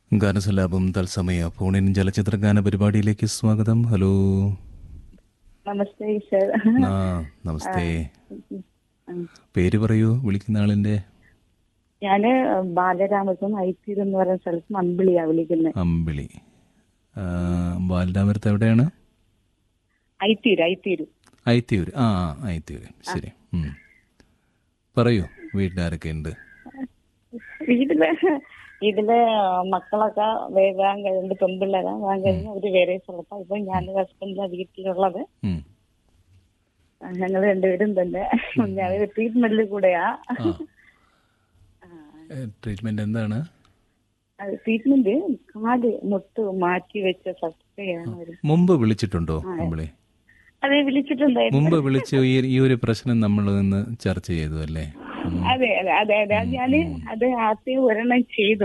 ഗാനസലാപം തത്സമയ ഫോണിൻ ചലച്ചിത്ര ഗാന പരിപാടിയിലേക്ക് സ്വാഗതം ഹലോ നമസ്തേ സർ ആ നമസ്തേ പേര് പറയൂ വിളിക്കുന്ന ആളിന്റെ ഞാന് ബാലരാമസം ഐത്തിരി എന്ന് പറയുന്ന സ്ഥലത്ത് അമ്പിളിയാ വിളിക്കുന്നത് അമ്പിളി ആ, ബാലരാമരത്ത് എവിടെയാണ് ഐത്തീര് ഐത്തീര് ഐത്തിയൂർ ആ ആ, ഐത്തിയൂർ ശരി ഉം. പറയൂ വീട്ടിലാരൊക്കെ ഉണ്ട് വീട്ടില് ഇതില് മക്കളൊക്കെ വേഗം കഴിഞ്ഞ് പെൺപിള്ളേരാ വേഗം കഴിഞ്ഞ് അവര് വേറെ സ്ഥലത്താ ഇപ്പൊ ഞാൻ ഹസ്ബൻഡിന്റെ വീട്ടിലുള്ളത് ഉം. ഞങ്ങൾ രണ്ടുപേരും തന്നെ ഞാൻ ട്രീറ്റ്മെന്റിൽ കൂടെയാ ഏ, ട്രീറ്റ്മെന്റ് എന്താണ് ട്രീറ്റ്മെന്റ് കാല് മുട്ട് മാറ്റി വെച്ച സർജറിയാണ് അവര് മുമ്പ് വിളിച്ചിട്ടുണ്ടോ അമ്പിളി അതെ വിളിച്ചിട്ടുണ്ടായിരുന്നു മുമ്പ് വിളിച്ച് ഈ ഈ ഒരു പ്രശ്നം നമ്മൾ ഇന്ന് ചർച്ച ചെയ്തു അല്ലേ ഉം. അതെ അതെ അതെ അതെ ഞാന് അത് ആദ്യം ഒരെണ്ണം ചെയ്തു